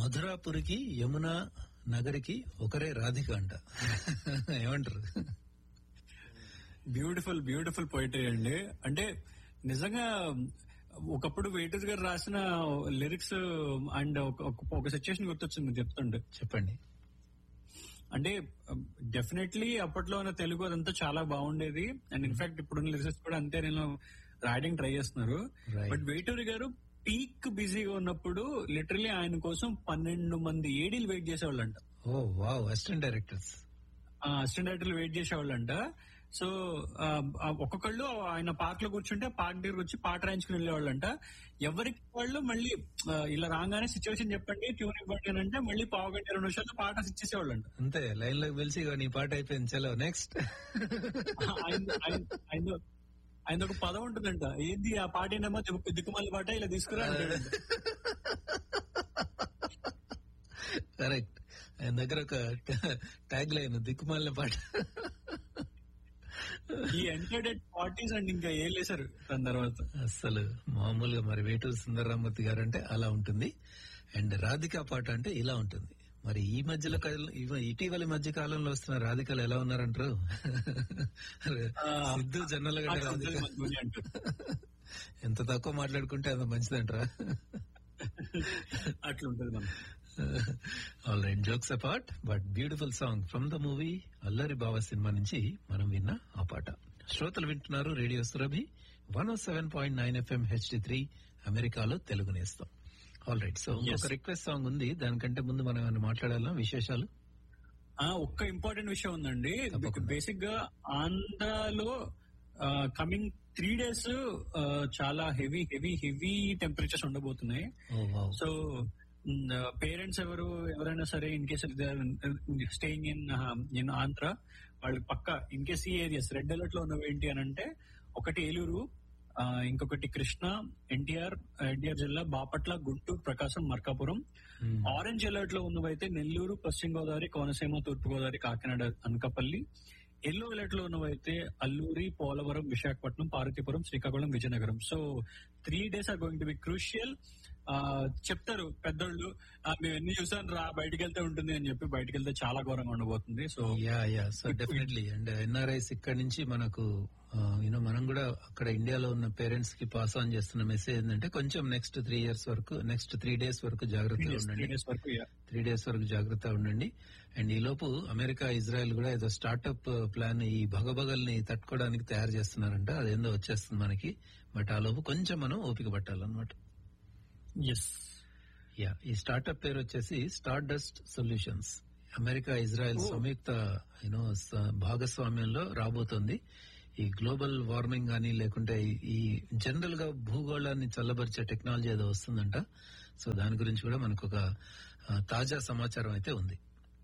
మధురాపురికి యమున నగరికి ఒకరే రాధిక అంట ఏమంటారు బ్యూటిఫుల్ బ్యూటిఫుల్ పోయిటరీ అండి అంటే నిజంగా ఒకప్పుడు వెయిటర్స్ గారు రాసిన లిరిక్స్ అండ్ ఒక సిచ్యువేషన్ గుర్తొచ్చింది మీరు చెప్తుండే చెప్పండి అంటే డెఫినెట్లీ అప్పట్లో ఉన్న తెలుగు అదంతా చాలా బాగుండేది అండ్ ఇన్ఫాక్ట్ ఇప్పుడున్న లిరిక్స్ కూడా అంతే నేను రాయడానికి ట్రై చేస్తున్నారు Right. బట్ వెయిటూరి గారు పీక్ బిజీగా ఉన్నప్పుడు లిటరలీ ఆయన కోసం పన్నెండు మంది ఏడీలు వెయిట్ చేసేవాళ్ళంట oh wow assistant directors assistant డైరెక్టర్లు వెయిట్ చేసేవాళ్ళంట సో ఆ, ఆ ఒక్కొక్కళ్ళు ఆయన పార్క్ లో కూర్చుంటే పార్క్ దగ్గర వచ్చి పాట రాయించుకుని వెళ్ళేవాళ్ళంట ఎవరికి వాళ్ళు మళ్ళీ ఆ, ఇలా రాగానే సిచ్యువేషన్ చెప్పండి ట్యూన్ ఇవ్వండి అని అంటే మళ్ళీ పావు గంట ఇరవై నిమిషాలు పాట ఇచ్చేసేవాళ్ళంట అంతే లైన్ లోకి పిలిచి "ఇగో నీ పాట అయిపోయింది చలో నెక్స్ట్ ఆయన- ఆయన- ఆయన- ఆయన ఒక పదం ఉంటుందంట ఏంది ఆ పాట ఏంటమ్మా దిక్కు- దిక్కుమాలి పాట ఇలా తీసుకురా అంటాడంట. కరెక్ట్ ఆయన దగ్గర ఒక ట్యాగ్ లైన్ దిక్కుమాలిన పాట ఈ ఎంటర్టైన్ పార్టీస్ అండ్ ఇంకా ఏం లేసారు దాని తర్వాత అసలు మామూలుగా మరి వేటూరు సుందరరామూర్తి గారు అంటే అలా ఉంటుంది అండ్ రాధిక పాట అంటే ఇలా ఉంటుంది మరి ఈ మధ్యలో కాలం- ఇవ- ఇటీవలి మధ్య కాలంలో వస్తున్న రాధికలు ఎలా ఉన్నారంటారు సిద్ధు జన్నల గడ్డ అట్లా రాధిక ఉంటుంది మన ధ్వని అంటారు. ఎంత తక్కువ మాట్లాడుకుంటే అంత మంచిదంటారా అట్లా ఉంటుంది మనం all right jokes apart but beautiful song from the movie Allari Bava cinema నుంచి మనం విన్న ఆ పాట శ్రోతలు వింటున్నారు radio Surabhi one O seven point nine FM HD three అమెరికాలో తెలుగు నేస్తాం ఆల్ రైట్ సో Yes. ఒక రిక్వెస్ట్ సాంగ్ ఉంది దానికంటే ముందు మనం ఏమైనా మాట్లాడాలా విశేషాలు ఆ ఒక్క ఇంపార్టెంట్ విషయం ఉందండి తప్పకుండా. బేసిక్ గా ఆంధ్రాలో కమింగ్ త్రీ డేస్ చాలా హెవీ హెవీ హెవీ టెంపరేచర్స్ ఉండబోతున్నాయి ఓ వావ్ సో పేరెంట్స్ ఎవరు ఎవరైనా సరే in case staying in in Andhra వాళ్ళు పక్క ఇన్ కేస్ ఈ ఏరియాస్ రెడ్ అలర్ట్ లో ఉన్నవి ఏంటి అని అంటే ఒకటి ఏలూరు ఆ, ఇంకొకటి కృష్ణ ఎన్టీఆర్ ఎన్టీఆర్ జిల్లా Bapatla Guntur Prakasam Markapuram Hmm. Orange alert లో ఉన్నవైతే నెల్లూరు పశ్చిమ గోదావరి కోనసీమ తూర్పు గోదావరి కాకినాడ అనకాపల్లి ఎల్లో అలర్ట్ లో ఉన్నవైతే Alluri Polavaram Visakhapatnam Parvathipuram Srikakulam Vizianagaram so three days are going to be crucial చెప్తారు పెద్దోళ్ళు "ఆ, మేము ఎన్ని చూసాను రా బయటికి వెళ్తే ఉంటుంది అని చెప్పి బయటికి వెళ్తే చాలా ఘోరంగా ఉండబోతుంది so ya ya so definitely and NRIs ఇక్కడ నుంచి మనకు యూనో మనం కూడా అక్కడ ఇండియాలో ఉన్న పేరెంట్స్ కి పాస్ ఆన్ చేస్తున్న మెసేజ్ ఏంటంటే కొంచెం నెక్స్ట్ త్రీ ఇయర్స్ వరకు నెక్స్ట్ త్రీ డేస్ వరకు జాగ్రత్తగా త్రీ ఉండండి డేస్ వరకు yeah. త్రీ డేస్ వరకు జాగ్రత్తగా ఉండండి అండ్ ఈ లోపు అమెరికా ఇజ్రాయెల్ కూడా ఏదో స్టార్ట్అప్ ప్లాన్ ఈ భగభగల్ని తట్టుకోవడానికి తయారు చేస్తున్నారంట అదేందో వచ్చేస్తుంది మనకి బట్ ఆ లోపు కొంచెం మనం ఓపిక పట్టాలన్నమాట ఎస్ యా ఈ స్టార్ట్అప్ పేరు వచ్చేసి star dust solutions America Israel Oh. సంయుక్త యూనో భాగస్వామ్యంలో రాబోతోంది ఈ గ్లోబల్ వార్మింగ్ కానీ లేకుంటే ఈ- ఈ జనరల్ గా భూగోళాన్ని చల్లబరిచే టెక్నాలజీ ఏదో వస్తుందంట సో దాని గురించి కూడా మనకు ఒక ఆ, తాజా సమాచారం అయితే ఉంది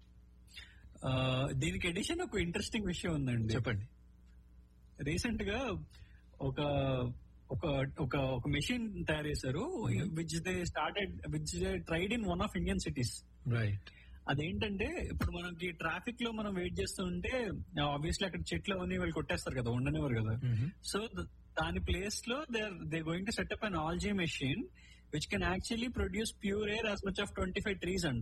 దీనికి ఎడిషన్ ఒక ఇంట్రెస్టింగ్ విషయం ఉందండి చెప్పండి రీసెంట్ గా ఒక ఒక ఒక ఒక మెషిన్ తయారు చేశారు which they started which they tried in one of Indian cities right అదేంటంటే ఇప్పుడు మనకి ట్రాఫిక్ లో మనం వెయిట్ చేస్తూ ఉంటే ఆబ్వియస్లీ అక్కడ చెట్లు అవన్నీ వాళ్ళు కొట్టేస్తారు కదా ఉండనివ్వరు కదా సో దాని ప్లేస్ లో they they going to set up an algae machine which can actually produce pure air as much of twenty five trees అంట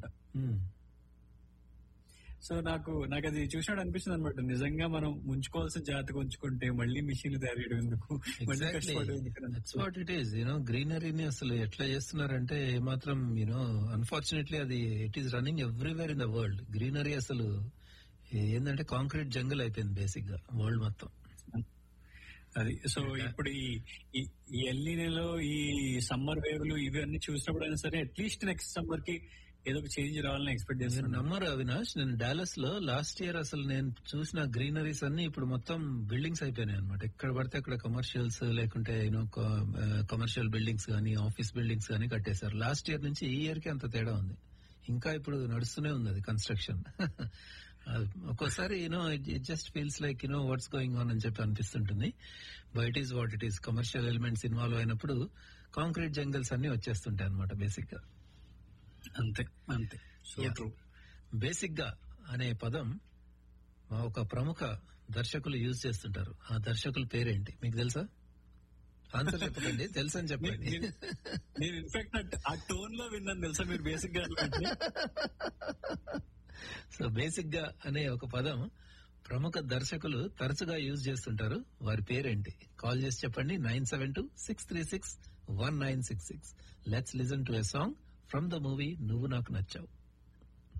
సో నాకు నాకు అది చూసినట్టు అనిపిస్తుంది అనమాట నిజంగా మనం ఉంచుకోవాల్సిన జాతకు ఉంచుకుంటే మళ్ళీ మిషన్లు తయారు చేయడం ఎందుకు మళ్ళీ కష్టపడడం ఎందుకు అని. That's what it is you know గ్రీనరీని అసలు ఎట్లా చేస్తున్నారంటే ఏమాత్రం యూనో అన్ఫార్చునేట్లీ అది it is running everywhere in the world greenery అసలు ఏంటంటే కాంక్రీట్ జంగిల్ అయిపోయింది బేసిక్ గా వరల్డ్ మొత్తం అది సో ఇప్పుడు ఈ ఈ- ఈ ఎల్లీనలో ఈ సమ్మర్ వేవ్లు ఇవన్నీ చూసినప్పుడు అయినా సరే అట్లీస్ట్ నెక్స్ట్ సమ్మర్ కి ఏదో ఒక చేంజ్ రావాలని ఎక్స్పెక్ట్ మీరు చేస్తున్నాను నమ్మరు అవినాష్ నేను డాలస్ లో లాస్ట్ ఇయర్ అసలు నేను చూసిన గ్రీనరీస్ అన్ని ఇప్పుడు మొత్తం బిల్డింగ్స్ అయిపోయినాయి అనమాట ఎక్కడ పడితే అక్కడ కమర్షియల్స్ లేకుంటే యూనో కమర్షియల్ బిల్డింగ్స్ కానీ ఆఫీస్ బిల్డింగ్స్ కానీ కట్టేశారు లాస్ట్ ఇయర్ నుంచి ఈ ఇయర్ కి అంత తేడా ఉంది ఇంకా ఇప్పుడు నడుస్తూనే ఉంది అది కన్స్ట్రక్షన్ ఒక్కోసారి you know it just feels like you know what's going on అని చెప్పి అనిపిస్తుంటుంది but is what it is commercial elements involve అయినప్పుడు కాంక్రీట్ జంగల్స్ అన్ని వచ్చేస్తుంటాయి అనమాట బేసిక్ గా అంతే అంతే సో Yeah. ట్రూ బేసిక్ గా అనే పదం మా ఒక ప్రముఖ దర్శకులు యూజ్ చేస్తుంటారు ఆ దర్శకుల పేరేంటి మీకు తెలుసా ఆన్సర్ చెప్పకండి తెలుసని చెప్పండి నేను ఇన్ఫాక్ట్ ఆ టోన్ లో విన్నాను తెలుసా మీరు బేసిక్ గా అంటే? సో బేసిక్ గా అనే ఒక పదం ప్రముఖ దర్శకులు తరచుగా యూజ్ చేస్తుంటారు వారి పేరేంటి కాల్ చేసి చెప్పండి nine seven two six three six one nine six six let's listen to a song from the movie Nuvvu Naaku Nachav